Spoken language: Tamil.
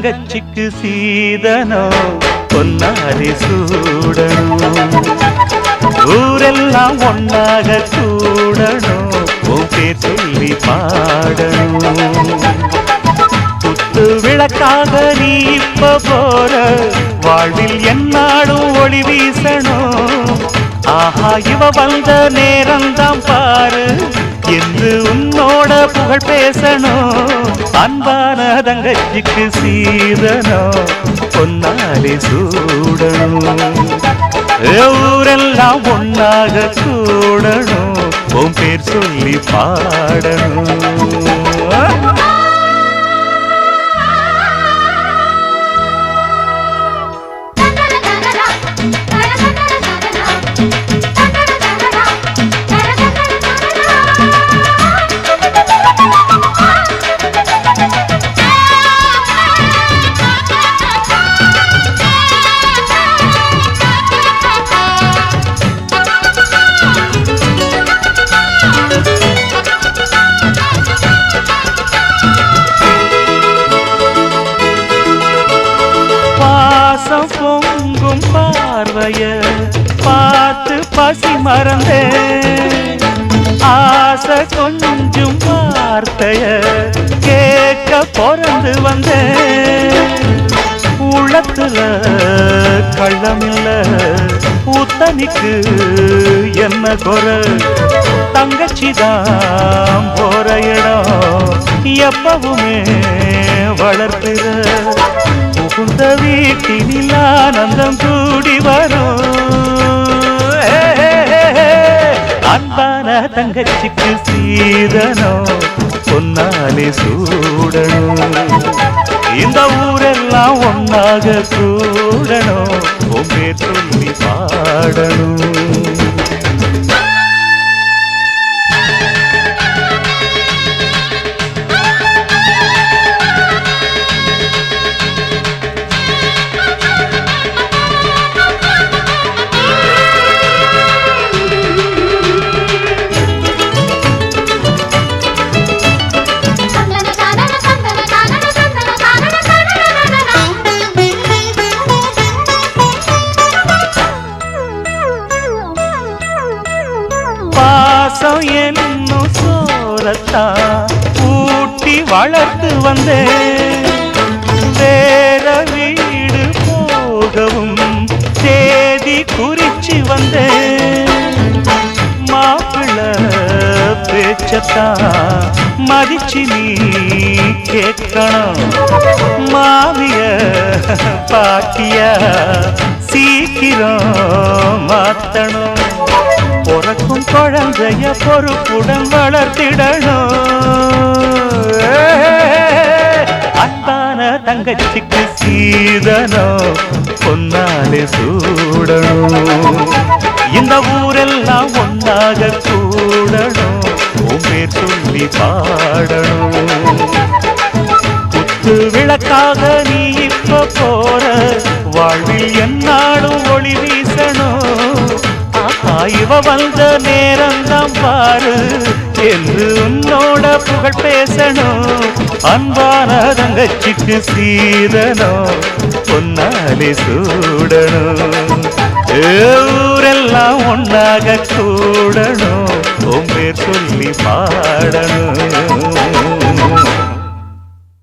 தங்கச்சிக்கு சீதனோ பொன்னாரி சூடணும் ஊரெல்லாம் ஒன்னாக கூடணும் உன் பேர் சொல்லி பாடணும் குத்து விளக்காக நீ இப்ப போற வாழ்வில் என்னாடும் ஒளி வீசணும் ஆஹா இவ வந்த நேரம்தான் பாரு என்று உன்னோட புகழ் பேசணும் அன்பான தங்கச்சிக்கு சீதனம் பொன்னாலே சூடணும் ஊரெல்லாம் ஒன்னாக கூடணும் உன் பேர் சொல்லி பாடணும் பாசம் பொங்கும் பார்வைய பார்த்து பசி மறந்தேன் ஆசை கொஞ்சம் வார்த்தைய கேட்க பிறந்து வந்தேன் உள்ளத்துல கள்ளமில்ல உத்தனிக்கு என்ன குறை தங்கச்சிதான் போற இடம் எப்பவுமே வளர்க்கிற புகுந்த வீட்டினில் ஆனந்தம் கூடி வரும் ஏ, ஏ, ஏ, ஏ. அன்பான தங்கச்சிக்கு சீதனம் பொன்னாலே சூடணும் இந்த ஊரெல்லாம் ஒன்னாக கூடணும் உங்கே சொல்லி பாடணும் பாசம் என்னும் சோரத்தான் ஊட்டி வளர்த்து வந்தேன் வேற வீடு போகவும் தேதி குறிச்சு வந்தேன் மாப்பிள்ள பேச்சத்தான் மதிச்சு நீ கேட்கணும் மாமிய பாட்டிய சீக்கிரம் மாத்தணும் பிறக்கும் குழந்தைய பொறுப்புடன் வளர்த்திடணும் அன்பான தங்கச்சிக்கு சீதனம் பொன்னாலே சூடணும் இந்த ஊரெல்லாம் ஒன்னாக கூடணும் உன் பேர் சொல்லி பாடணும் குத்து விளக்காக நீ இப்ப போற வாழ்வில் என்னாலும் ஒளி வீசணும் ஆஹா இவ வந்த நேரம்தான் பாரு என்று உன்னோட புகழ் பேசணும் அன்பான தங்கச்சிக்கு சீதனம் பொன்னாலே சூடணும் ஏ, ஊரெல்லாம் ஒன்னாக கூடணும் உன் பேர் சொல்லி பாடணும்